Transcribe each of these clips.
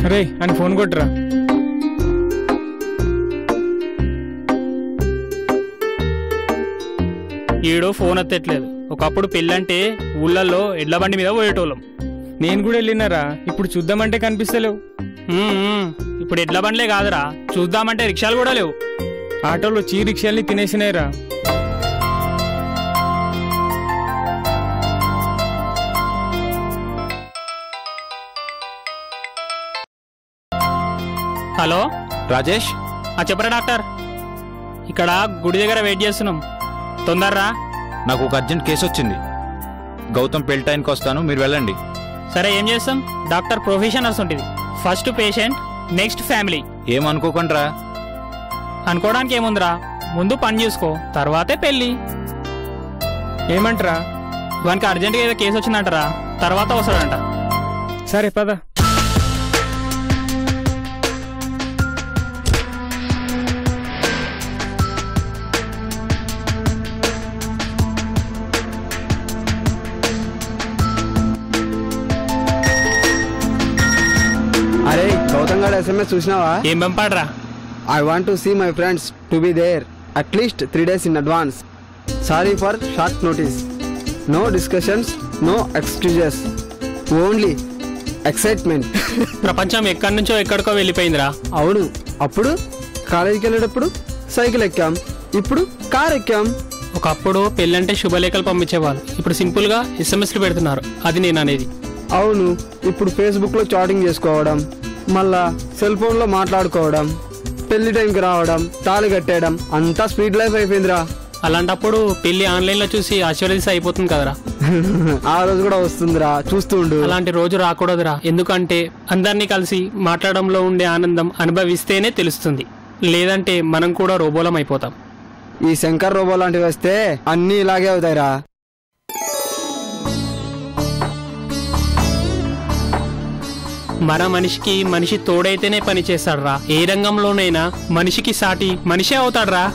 రే అని ఫోన్ కొట్టురా ఈడు ఫోన్ ఎత్తట్లేదు ఒకప్పుడు పెళ్ళంటే ఊళ్ళల్లో ఎడ్ల బండి మీద పోయేటోళ్ళం నేను కూడా వెళ్ళినారా ఇప్పుడు చూద్దామంటే కనిపిస్తలేవు ఉమ్, ఉమ్. ఇప్పుడు ఎడ్ల బండ్లే కాదురా చూద్దామంటే రిక్షాలు కూడా లేవు ఆటోలో చీ రిక్షాల్ని తినేసినాయిరా హలో రాజేష్ ఆ చెప్పరా డాక్టర్ ఇక్కడ గుడి దగ్గర వెయిట్ చేస్తున్నాం తొందరరా నాకు ఒక అర్జెంట్ కేసు వచ్చింది గౌతమ్ పెళ్లి టైంకి వస్తాను మీరు వెళ్ళండి సరే ఏం చేస్తాం డాక్టర్ ప్రొఫెషనల్స్ ఉంటుంది ఫస్ట్ పేషెంట్ నెక్స్ట్ ఫ్యామిలీ ఏమనుకోకండ్రా అనుకోవడానికి ఏముందిరా ముందు పని చూసుకో తర్వాతే పెళ్ళి ఏమంటరా వానికి అర్జెంట్గా ఏదో కేసు వచ్చిందంటరా తర్వాత వస్తాడంట సరే పద అరే గౌతమ్ గారు ఎస్ఎంఎస్ చూసినావా ఏం పంపాడరా I want to see my friends to be there at least three days in advance sorry for short notice no discussions no excuses only excitement ప్రపంచం ఎక్కడి నుంచో ఎక్కడికో వెళ్ళిపోయిందిరా అవును అప్పుడు కాలేజీకి వెళ్ళేటప్పుడు సైకిల్ ఎక్కాం ఇప్పుడు కార్ ఎక్కాం ఒకప్పుడు పెళ్ళంటే శుభలేఖలు పంపించేవాళ్ళు ఇప్పుడు సింపుల్ గా ఎస్ఎంఎస్లు పెడుతున్నారు అది నేను అనేది అవును ఇప్పుడు ఫేస్బుక్లో చాటింగ్ చేసుకోవడం మళ్ళా సెల్ ఫోన్లో మాట్లాడుకోవడం పెళ్లి టైంకి రావడం తాళి కట్టేయడం అంతా స్పీడ్ లైఫ్ అయిపోయిందిరా అలాంటప్పుడు పెళ్లి ఆన్లైన్ లో చూసి ఆశీర్వదిస్తే అయిపోతుంది కదరా ఆ రోజు కూడా వస్తుందిరా చూస్తూ ఉండు అలాంటి రోజు రాకూడదురా ఎందుకంటే అందరినీ కలిసి మాట్లాడడంలో ఉండే ఆనందం అనుభవిస్తేనే తెలుస్తుంది లేదంటే మనం కూడా రోబోలం అయిపోతాం ఈ శంకర్ రోబో లాంటివి వస్తే అన్నీ ఇలాగే అవుతాయిరా మన మనిషికి మనిషి తోడైతేనే పని చేస్తాడురా ఏ రంగంలోనైనా మనిషికి సాటి మనిషే అవుతాడురా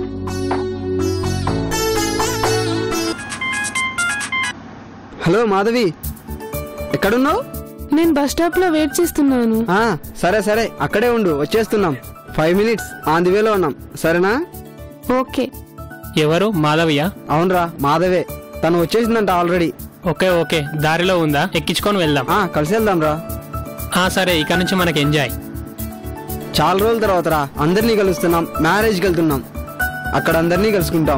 హలో మాధవి ఎక్కడున్నావు నేను బస్ స్టాప్ లో వెయిట్ చేస్తున్నాను ఆ, సరే సరే అక్కడే ఉండు వచ్చేస్తున్నాం ఫైవ్ మినిట్స్ ఆన్ ది వేలో ఉన్నాం సరేనా ఓకే ఎవరు మాధవియ అవునరా మాధవే తను వచ్చేసిందంట ఆల్రెడీ ఓకే ఓకే దారిలో ఉందా ఎక్కించుకొని వెళ్దాం ఆ, కలిసి వెళ్దాం రా ఆ సరే ఇక నుంచి మనకి ఎంజాయ్ చాలా రోజుల తర్వాత రా అందరినీ కలుస్తున్నాం మ్యారేజ్కి వెళ్తున్నాం అక్కడ అందరినీ కలుసుకుంటాం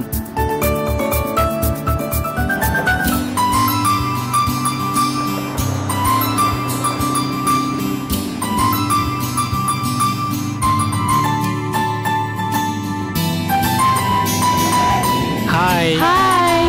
హాయ్ హాయ్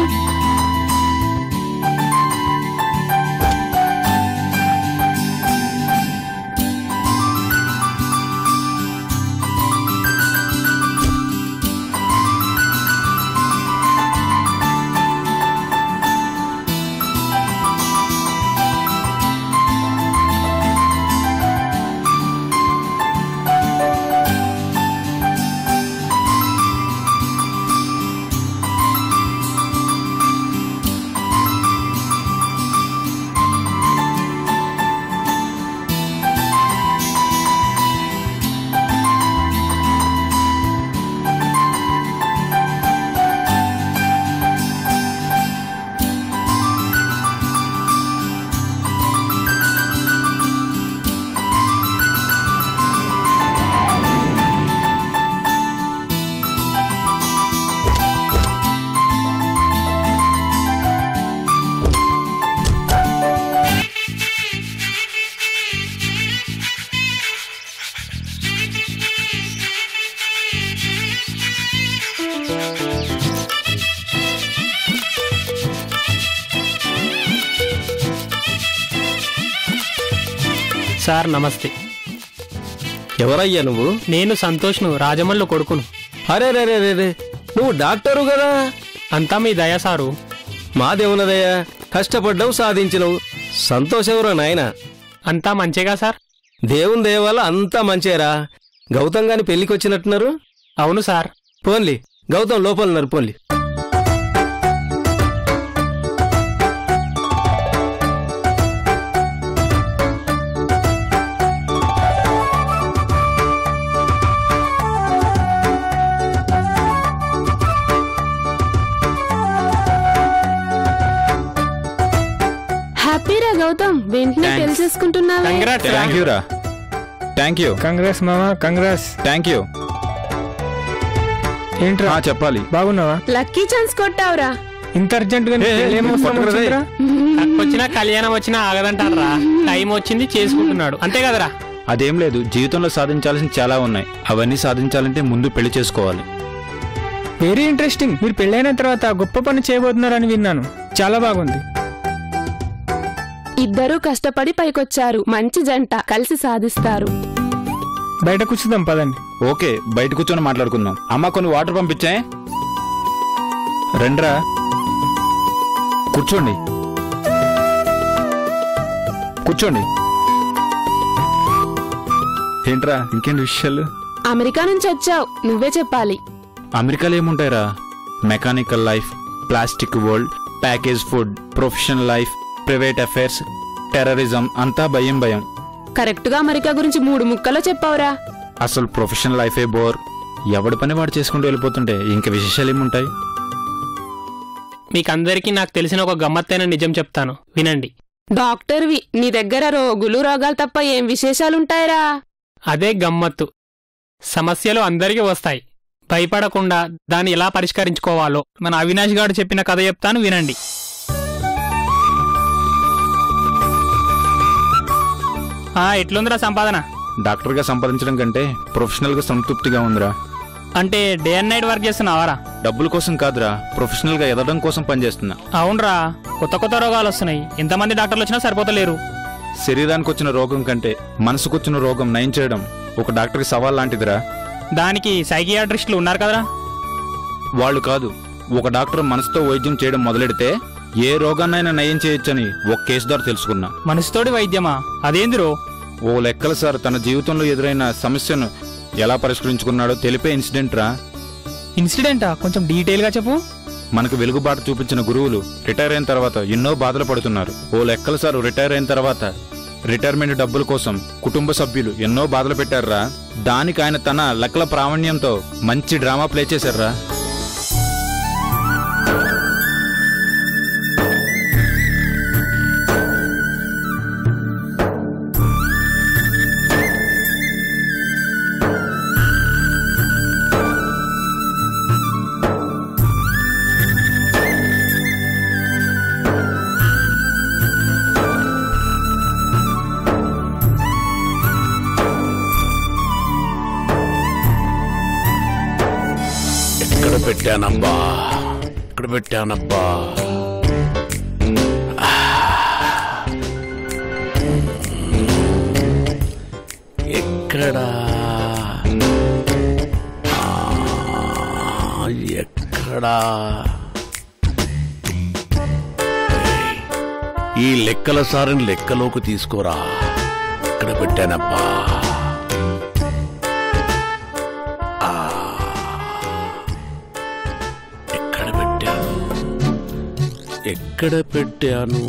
సార్ నమస్తే ఎవరయ్యా నువ్వు నేను సంతోష్ను రాజమల్లు కొడుకును అరే రే రే రే రే నువ్వు డాక్టరు కదా అంతా మీ దయ సారు మాదేమున్నదయ్యా కష్టపడ్డావు సాధించినవు సంతోషెవరో నాయన అంతా మంచిగా సార్ దేవుని దయ వల్ల అంతా మంచేరా గౌతమ్ గాని పెళ్లికి వచ్చినట్టున్నారు అవును సార్ పోన్లి గౌతమ్ లోపలున్నారు పోన్లి గౌతమ్ వెంటనే Thanks. తెలిసేసుకుంటున్నావే కంగ్రాట్స్ థ్యాంక్ యూ రా థ్యాంక్ యూ కంగ్రెస్ మామా కంగ్రెస్ థ్యాంక్ యూ ఏంట్రా చెప్పాలి బాగున్నావా లక్కీ ఛాన్స్ కొట్టావురా ఇంత అర్జెంట్ గా ఏ, ఏ, ఏం అవసరం పట్టుకురా రే. వచ్చిందిరా? వచ్చినా కళ్యాణం వచ్చినా ఆగదంటారా టైం వచ్చింది చేసుకుంటున్నాడు అంతే కదరా అదేం లేదు జీవితంలో సాధించాల్సిన చాలా ఉన్నాయి అవన్నీ సాధించాలంటే ముందు పెళ్లి చేసుకోవాలి వెరీ ఇంట్రెస్టింగ్ మీరు పెళ్ళైన తర్వాత గొప్ప పని చేయబోతున్నారని విన్నాను చాలా బాగుంది ఇద్దరూ కష్టపడి పైకొచ్చారు మంచి జంట కలిసి సాధిస్తారు బయట కూర్చుందాం పదండి ఓకే బయట కూర్చొని మాట్లాడుకుందాం అమ్మ కొన్ని వాటర్ పంపించే రండ్రా కూర్చోండి కూర్చోండి ఏంట్రా ఇంకేంటి విషయాలు అమెరికా నుంచి వచ్చావు నువ్వే చెప్పాలి అమెరికాలో ఏముంటాయిరా mechanical life plastic world package food professional life private affairs terrorism అంతా భయం భయం కరెక్ట్ గా అమెరికా గురించి మూడు ముక్కలో చెప్పావురా అసలు ప్రొఫెషనల్ లైఫే బోర్ ఎవడి పని వాడు చేసుకుంటూ వెళ్ళిపోతుంటే ఇంక విశేషాలు ఏముంటాయి మీకందరికీ నాకు తెలిసిన ఒక గమ్మత్తైన నిజం చెప్తాను వినండి డాక్టర్వి నీ దగ్గర రోగులు రోగాలు తప్ప ఏం విశేషాలుంటాయిరా అదే గమ్మత్తు సమస్యలు అందరికీ వస్తాయి భయపడకుండా దాన్ని ఎలా పరిష్కరించుకోవాలో మన అవినాష్ గారు చెప్పిన కథ చెప్తాను వినండి ఆ ఎట్లుందిరా సంపాదన డాక్టర్గా సంపాదించడం కంటే ప్రొఫెషనల్గా సంతృప్తిగా ఉందిరా అంటే డే అండ్ నైట్ వర్క్ చేస్తున్నావారా డబ్బుల కోసం కాదురా ప్రొఫెషనల్గా ఎదగడం కోసం పనిచేస్తున్నా అవునరా కొత్త కొత్త రోగాలు వస్తున్నాయి ఎంతమంది డాక్టర్లు వచ్చినా సరిపోతలేరు శరీరానికి వచ్చిన రోగం కంటే మనసుకొచ్చిన రోగం నయం చేయడం ఒక డాక్టర్కి సవాల్ లాంటిదిరా దానికి సైకియాట్రిస్టులు ఉన్నారు కదరా వాళ్ళు కాదు ఒక డాక్టర్ మనసుతో వైద్యం చేయడం మొదలెడితే ఏ రోగాన్నైనా నయం చేయొచ్చని ఒక కేసు ద్వారా తెలుసుకున్నా మనసుతోటి వైద్యమా అదేందిరో ఓ లెక్కల సార్ తన జీవితంలో ఎదురైన సమస్యను ఎలా పరిష్కరించుకున్నాడో తెలిపే ఇన్సిడెంట్ రా ఇన్సిడెంటా కొంచెం డీటెయిల్గా చెప్పు మనకు వెలుగుబాటు చూపించిన గురువులు రిటైర్ అయిన తర్వాత ఎన్నో బాధలు పడుతున్నారు ఓ లెక్కల సార్ రిటైర్ అయిన తర్వాత రిటైర్మెంట్ డబ్బుల కోసం కుటుంబ సభ్యులు ఎన్నో బాధలు పెట్టారురా దానికి ఆయన తన లెక్కల ప్రావీణ్యంతో మంచి డ్రామా ప్లే చేశారురా ఎక్కడ పెట్టానబ్బా ఎక్కడ పెట్టానబ్బా ఎక్కడా ఆ, ఎక్కడా ఏయ్, ఈ లెక్కల సారిని లెక్కలోకి తీసుకోరా ఎక్కడ పెట్టానబ్బా ఎక్కడ పెట్టాను ఎక్కడ పెట్టాను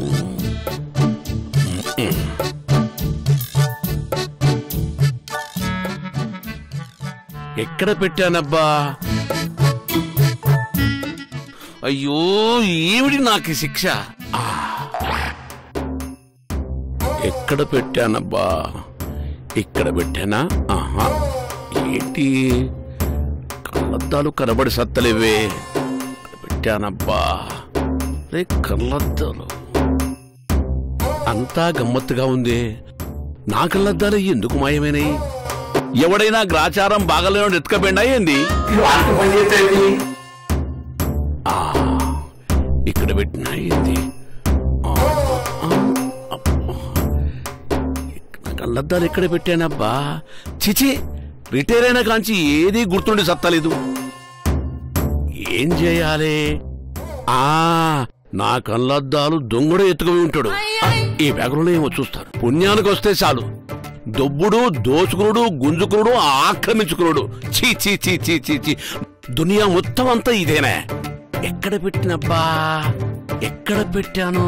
ఎక్కడ పెట్టానబ్బా అయ్యో ఏమిటి నాకు ఈ శిక్ష ఆ. ఎక్కడ పెట్టానబ్బా ఇక్కడ పెట్టానా ఆహా ఏంటి కళ్ళద్దాలు కనబడి సత్తలేవే ఇక్కడ పెట్టానబ్బా రే కళ్ళద్దాలు అంతా గమ్మత్తుగా ఉంది నా కళ్ళద్దాలు ఎందుకు మాయమైనాయి ఎవడైనా గ్రాచారం బాగలేనోడు ఎత్తుకబెండా ఏంది ఆ, ఇక్కడ పెట్టినా ఏంది ఆ, ఆ, అబ్బా. నా కళ్ళద్దాలు ఎక్కడ పెట్టానబ్బా చిచి రిటైర్ అయిన కాంచి ఏదీ గుర్తుండి సత్తలేదు ఏం చేయాలి ఆ నా కళ్ళద్దాలు దొంగడు ఎత్తుకుని ఉంటాడు ఈ బ్యాగులో ఏమో చూస్తాను పుణ్యానికి వస్తే చాలు దొబ్బుడు దోచుకునుడు గుంజుకునుడు ఆక్రమించుకునుడు చీ చీ చీ చీ చీ చీ దునియా మొత్తం అంతా ఇదేనే ఎక్కడ పెట్టినబ్బా ఎక్కడ పెట్టాను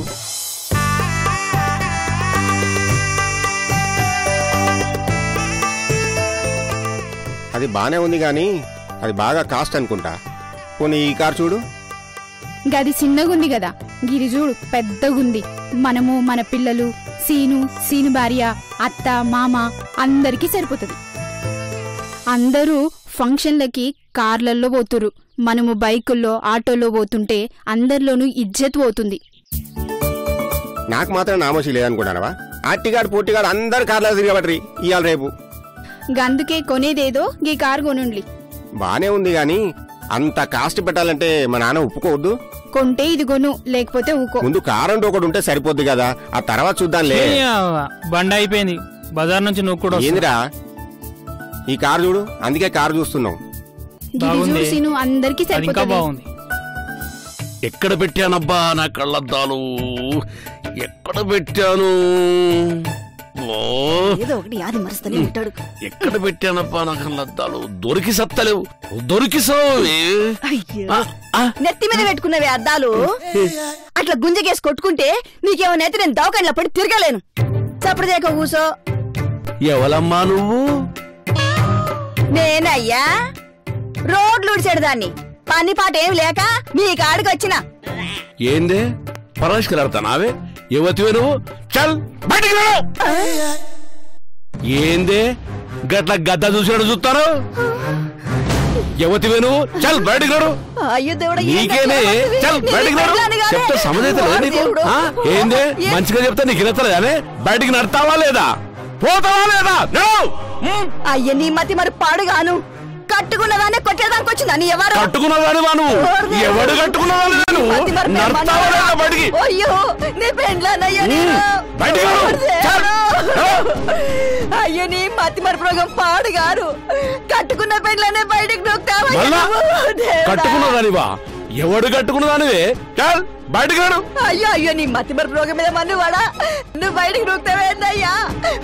అది బానే ఉంది కానీ అది బాగా కాస్ట్ అనుకుంటా పోనీ ఈ కార్ చూడు గది చిన్నగుంది కదా గిరిజూడు పెద్దగుంది మనము మన పిల్లలు సీను సీను భార్య అత్త మామ అందరికీ సరిపోతుంది అందరూ ఫంక్షన్లకి కార్లల్లో పోతురు మనము బైకుల్లో ఆటోలో పోతుంటే అందరిలోనూ ఇజ్జత్ పోతుంది నాకు మాత్రం నామోషి లేదనుకుంటానవా అట్టిగాడు పొట్టిగాడు అందరు కార్లో తిరగబట్రి ఇవాళ రేపు గందుకే కొనేదేదో గీ కారు కొనుండ్లి బానే ఉంది గాని అంత కాస్ట్ పెట్టాలంటే మా నాన్న ఒప్పుకోవద్దు కొంటే ఇది కొను లేకపోతే ఊకో ముందు కారు అంటూ ఒకటి ఉంటే సరిపోద్ది కదా ఆ తర్వాత చూద్దాంలే ఏ, బండి అయిపోయింది బజార్ నుంచి నువ్వు కూడా వస్తావు. ఏందిరా ఈ కారు చూడు అందుకే కారు చూస్తున్నాం గిరిజు బాగుంది. సీను అందరికీ అది ఇంకా సరిపోతుంది బాగుంది ఎక్కడ పెట్టానబ్బా నా కళ్ళద్దాలు ఎక్కడ పెట్టాను ఓ ఏదో ఒకటి యాది మరుస్తూనే ఉంటాడు ఎక్కడ పెట్టానబ్బా నా కళ్ళద్దాలు దొరికి సత్తలేవు దొరికి సావే. అయ్యో ఆ, ఆ, నెత్తి మీద పెట్టుకున్నవే అద్దాలు అట్లా గుంజకేసి కొట్టుకుంటే నీకేమన్నైతే నేను దవకండ్ల పడి తిరగలేను చప్పడదేక కూసో ఎవలమ్మా నువ్వు నేనయ్యా రోడ్లు ఉడిచాడు పని పాట ఏం లేక మీ కాడికి వచ్చిన ఏందే పరాష్కరాడతానావే యువతివే నువ్వు చల్ బయటికి రా ఏందే గట్ల గద్ద చూసినట్టు చూస్తాను యువతివే నువ్వు చల్ బయటికి రాడు అయ్యో దేవుడా ఏం నీకేనే కష్టం చల్ వస్తుంది? బయటికి నీ రాడు పెళ్ళాన్ని కాదే. చెప్తే సమజైతే లేదా వాడు నీకు దేవుడు. ఆ? ఏందే ఏ- మంచిగా చెప్తా నీకు ఇనత్తలేదానే బయటికి నడతావా లేదా పోతావా లేదా నడు! ఉమ్. అయ్య నీ మతి మరి పాడుగాను కట్టుకున్నదాన్ని కొట్టేదానికి వచ్చిందా నీ ఎవరు కట్టుకున్నదాని నువ్వు ఓరి దేవుడా. ఎవడు కట్టుకున్నదాని నీ నువ్వు మతి మరి నడతావా లేదా పెమ్మన్నాడా? బయటికి అయ్యో నీ పెండ్లానయ్యో నేను. ఉమ్, బయటికి రా. ఓరి దేవుడా. చల్. అయ్యో నీ మతి మరి ప్రోగం పాడుగారు కట్టుకున్న పెండ్లనే బయటికి నొక్కావయ్యా మళ్ళా నువ్వు. దేవుడా. కట్టుకున్నదానివా ఎవడు కట్టుకున్నదానివే చల్ బయటికి రాడు అయ్యో అయ్యో నీ మతి మరి ప్రోగం మీద మన్ను వాడా నువ్వు బయటికి నొక్తావేందయ్యా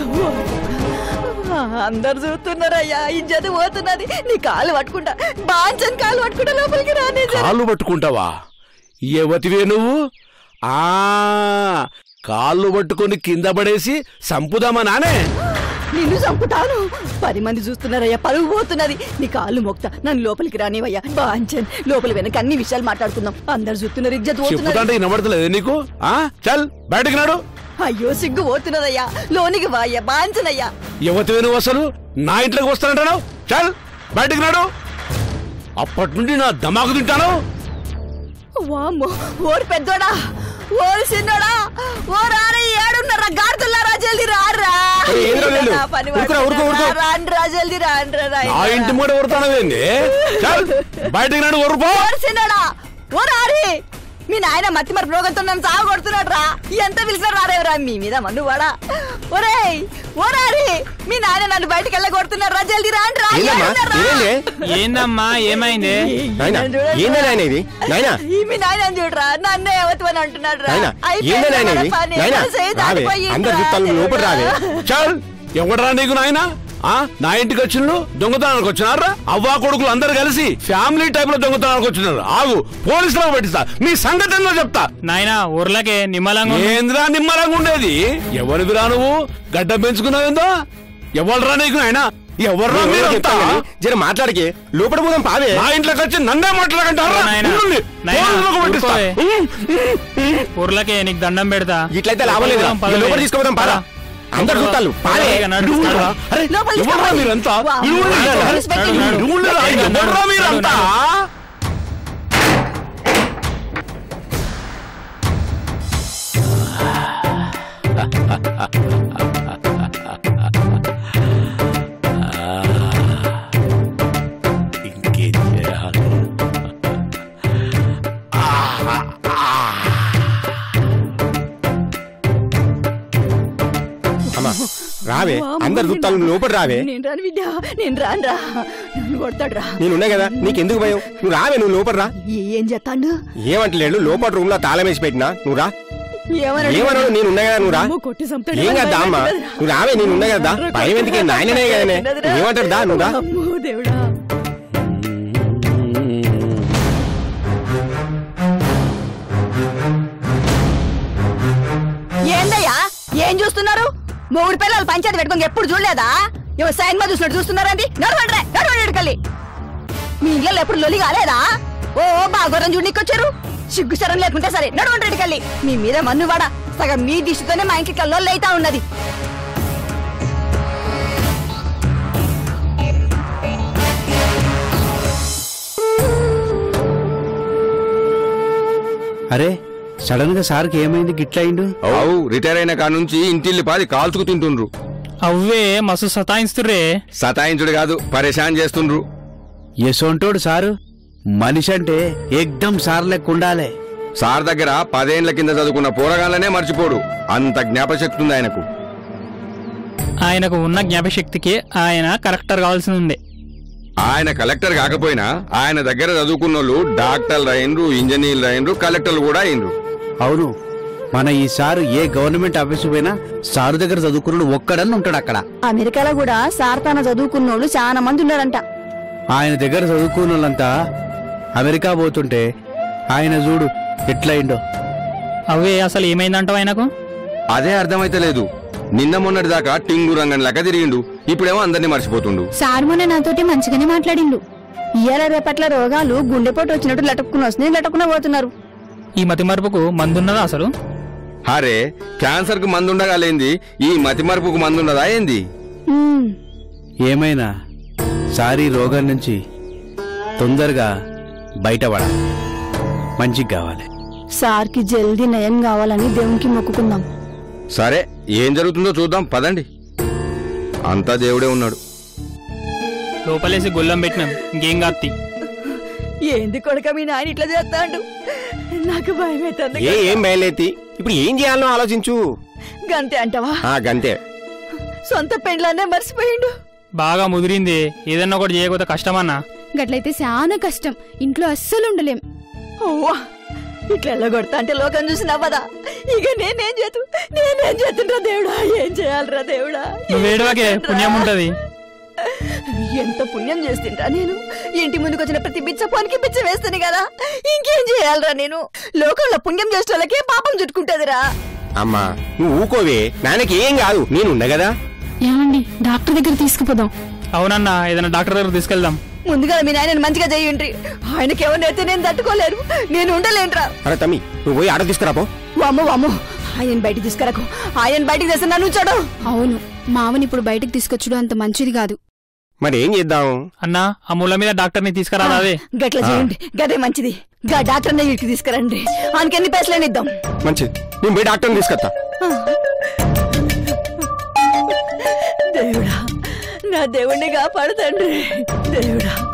అందరు చూస్తున్నారయ్యా ఇజ్జత పోతున్నది నీ కాలు పట్టుకుంటా బాంచని కాలు పట్టుకుంటా లోపలికి రానే జర. కాళ్ళు పట్టుకుంటావా ఎవతివే నువ్వు ఆ కాళ్ళు పట్టుకొని కింద పడేసి సంపుదామా నానే నిన్ను చంపుతాను పది మంది చూస్తున్నారయ్యా పరుగు పోతున్నది నీ కాళ్ళు మోక్తా నన్ను లోపలికి రానివయ్యా బాంచన్ లోపలి వెనక అన్ని విషయాలు మాట్లాడుకుందాం అందరు చూస్తున్నారు ఇజ్జత్ పోతున్నది చెప్పుతాంటే వినబడతలేదు నీకు ఆ చల్ బయటికి నాడు అయ్యో సిగ్గు పోతున్నదయ్యా లోనికి వాయ్యా బాంచనయ్యా యువతివే నువ్వు అసలు నా ఇంట్లోకి వస్తానంటాను చల్ బయటికి నాడు అప్పటి నుండి నా దమాకు తింటాను వామ్మో ఓరు పెద్దోడా ఓరు చిన్నోడా ఓ రారా ఏడున్నారా గాడుతున్నారా జల్ది రారా ఏయ్, ఏంద్రా వీళ్ళు? నా పని ఊరుకురా, ఊరుకో, ఊరుకో. రాండ్రా జల్ది రాండ్రా నా ఇంటి మూడ కొడతానవేంది చల్ బయటికి నాడు ఒరుపో ఓరు చిన్నోడా ఓ రారి మీ నాయన మత్తి మరి రోగంతో నన్ను సాగు కొడుతున్నాడు రా ఎంత పిలిచినా రారేవరా మీ మీద మన్ను వాడా ఒరేయ్ ఓ రారి మీ నాయన నన్ను బయటికి వెళ్ళ కొడుతున్నాడు రా జల్ది రాండ్రా ఏందమ్మా ఏడున్నారా? ఏమైంది ఏందమ్మా ఏమైంది నాయనా ఏందే నాయన ఇది నాయనా ఈ మీ నాయన చూడరా నన్నే అవతమని అంటున్నాడు రా నాయనా అయిపోయింది ఏందే నాయన మన ఇది పని. నాయనా మన చేయి రావే దాటిపోయింది అందరు రా, చుట్టాలు లోపల రావే దేవుడా. చల్ ఎవడరా నీకు నాయన ఆ నా ఇంటికి వచ్చిండు దొంగతనానికి వచ్చినారా అవ్వా కొడుకులు అందరు కలిసి ఫ్యామిలీ టైప్ లో దొంగతనానికి వచ్చినారు ఆగు పోలీసులకు పెట్టిస్తా మీ సంగతి ఏందో చెప్తా నాయనా ఊర్లకే నిమ్మలంగా ఉండు. ఏంద్రా నిమ్మలంగా ఉండేది ఎవరివిరా నువ్వు గడ్డ పెంచుకున్నావేందో ఎవరురా నీకు నాయన ఎవర్రా నేను మీరంతా చెప్తాను కానీ, జర మాట్లాడికే లోపల పోదాం పావే నా ఇంట్లోకి వచ్చి నన్నే మాట్లాడకంటారా నాయనా, ఉండండి. నాయనా, పోలీసులకు పెట్టిస్తా. ఊరుకోవే. ఊర్లకే నీకు దండం పెడతా ఇట్లయితే లాభం లేదురా పద, ఈ లోపల పద. తీసుకోదాం పారా అందరు చూస్తాలు పావే ఇక నడు, ఇడు ఉండరా? నడు. అరే, లోపలికి ఎవర్రా రావాలి. మీరంతా వా, ఇడు ఉండరా? నడు, అరే, respect నడు, ఇడు ఉండరా? నడు, ఎవర్రా నడు, మీరంతా ఇంకేం చేయాలి అమ్మా రావే అందరు చుట్టాలు లోపల రావే నేను రాను విద్య నేను రాను రా నన్ను కొడతాడు రా నేను ఉన్నా కదా నీకెందుకు భయం నువ్వు రావే నువ్వు లోపల రా ఏం చేస్తాడు ఏమంటలేడు లోపల రూమ్ లో తాళం వేసి పెట్టినా నువ్వు రా ఏమన్నాడు? ఏమన్నాడు నేను ఉన్నా కదా నువ్వు రా అమ్మో, కొట్టి చంపుతాడు. ఏం కదా అమ్మా నువ్వు రావే నేను ఉన్నా కదా భయం ఎందుకే నాయననే కదనే ఏమంటాడు దా నువ్వు రా అమ్మో దేవుడా ఏందయ్యా ఏం చూస్తున్నారు మూడు పిల్లలు పంచాయతీ పెట్టుకొని ఎప్పుడు చూడలేదా ఏమో సైన్ మీద చూసినట్టు చూస్తున్నారండి నడవండి నడవండి ఎడకల్లి మీ ఇళ్ళలో ఎప్పుడు లొలి కాలేదా ఓ బాగోరం చూడనికి వచ్చారు సిగ్గుసరం లేకుంటే సరే నడవండి రెడ్డికెళ్ళి మీ మీద మన్నువాడ సగం మీ దిష్టితోనే మా ఇంటికి లొల్లు అయితా ఉన్నది అరే సడన్ గా సార్కి ఏమైంది గిట్ల అయిండు అవు రిటైర్ అయిన కాడ నుంచి ఇంటిల్లి పాది కాల్చుకు తింటుండ్రు అవ్వే మస్తు సతాయిస్తుర్రే సతాయించుడు కాదు పరేషాన్ చేస్తుండ్రు ఎసొంటోడు సారు మనిషి అంటే ఎగ్దం సార్ లెక్క ఉండాలే సార్ దగ్గర పదేండ్ల కింద చదువుకున్న పోరగాళ్ళనే మర్చిపోడు అంత జ్ఞాపశక్తి ఉంది ఆయనకు ఆయనకు ఉన్న జ్ఞాపశక్తికి ఆయన కరెక్టర్ కావాల్సి ఉంది ఆయన కలెక్టర్ కాకపోయినా ఆయన దగ్గర చదువుకున్నోళ్ళు డాక్టర్లు అయిండ్రు ఇంజనీర్లు అయిండ్రు కలెక్టర్లు కూడా అయిండ్రు అవును మన ఈ సారు ఏ గవర్నమెంట్ ఆఫీసు పోయినా సారు దగ్గర చదువుకున్నాడు ఒక్కడని ఉంటాడు అక్కడ అమెరికాలో కూడా సార్ తన చదువుకున్నోళ్ళు చాలా మంది ఉన్నారంట ఆయన దగ్గర చదువుకున్న వాళ్ళంతా అమెరికా పోతుంటే ఆయన చూడు ఎట్లయిండో అవే అసలు ఏమైందంటావు ఆయనకు అదే అర్థమైతలేదు నిన్న మొన్నటి దాకా టింగు రంగం లెక్క తిరిగిండు ఇప్పుడేమో అందరినీ మర్చిపోతుండు సార్ మొన్న నాతోటి మంచిగానే మాట్లాడిండు ఇయ్యాల రేపట్ల రోగాలు గుండెపోటు వచ్చినట్టు లటక్కుని వస్తున్నాయి లటక్కున పోతున్నారు ఈ మతి మరుపుకు మందున్నదా అసలు హరే క్యాన్సర్ కు మందుండగా లేంది ఈ మతిమరుపుకు మందున్నదా ఏంది ఏమైనా సారీ రోగం నుంచి తొందరగా బయటపడాలి మంచిగా కావాలి సార్కి జల్దీ నయం కావాలని దేవునికి మొక్కుకుందాం సరే ఏం జరుగుతుందో చూద్దాం పదండి అంతా దేవుడే ఉన్నాడు లోపలేసి గొల్లం పెట్టినాం ఇంకేం కాత్తి ఏంది కొడుక మీ నాయన ఇట్లా చేస్తాడు నాకు భయం ఏ ఏం బయలుదేరి ఇప్పుడు ఏం చేయాలో ఆలోచించు గంతే అంటావా ఆ గంతే సొంత పెండ్లాన్నే మర్చిపోయిండు బాగా ముదిరింది ఏదన్నా ఒకటి చేయకపోతే కష్టమన్నా గట్లయితే చాలా కష్టం ఇంట్లో అస్సలు ఉండలేం ఓవా ఇట్లా ఎల్లగొడతా అంటే లోకం చూసి నవ్వదా ఇక నేనేం చేతు నేనేం చేతుండ్రా దేవుడా ఏం చేయాలరా దేవుడా నువ్వు వేడవాకే పుణ్యం ఉంటది ఎంత పుణ్యం చేస్తుండ్రా నేను ఇంటి ముందుకు వచ్చిన ప్రతి బిచ్చ పనికి బిచ్చ వేస్తాను కదా ఇంకేం చేయాలరా నేను లోకంలో పుణ్యం చేసిన వాళ్ళకే పాపం చుట్టుకుంటదిరా అమ్మా నువ్వు ఊకోవే నాన్నకి ఏం కాదు నేనున్నా కదా ఏమండి డాక్టర్ దగ్గర తీసుకుపోదాం అవునన్నా ఏదైనా డాక్టర్ దగ్గర తీసుకెళ్దాం ముందుగా మీ నాయనని మంచిగా చేయండి ఆయనకి ఎవరినైతే నేను తట్టుకోలేరు నేను ఉండలేనురా అరే తమ్మి నువ్వు పోయి ఆడ తీసుకురాపో వామ్మో వామ్మో ఆయన బయటికి తీసుకురాకు ఆయన బయటికి తెస్తే నన్ను ఉంచాడు అవును మావని ఇప్పుడు బయటకు తీసుకొచ్చడం అంత మంచిది కాదు మరి ఏం చేద్దాం అన్నా ఆ ముళ్ళ మీద డాక్టర్ని తీసుకురాదా అదే గట్ల చేయండి గదే మంచిది గా డాక్టర్ ఇంటికి తీసుకురండి ఆయనకి ఎన్ని పైసలు ఇద్దాం మంచిది నేను పోయి డాక్టర్ని తీసుకొస్తా దేవుడా నా దేవుణ్ణి కాపాడు తండ్రి దేవుడా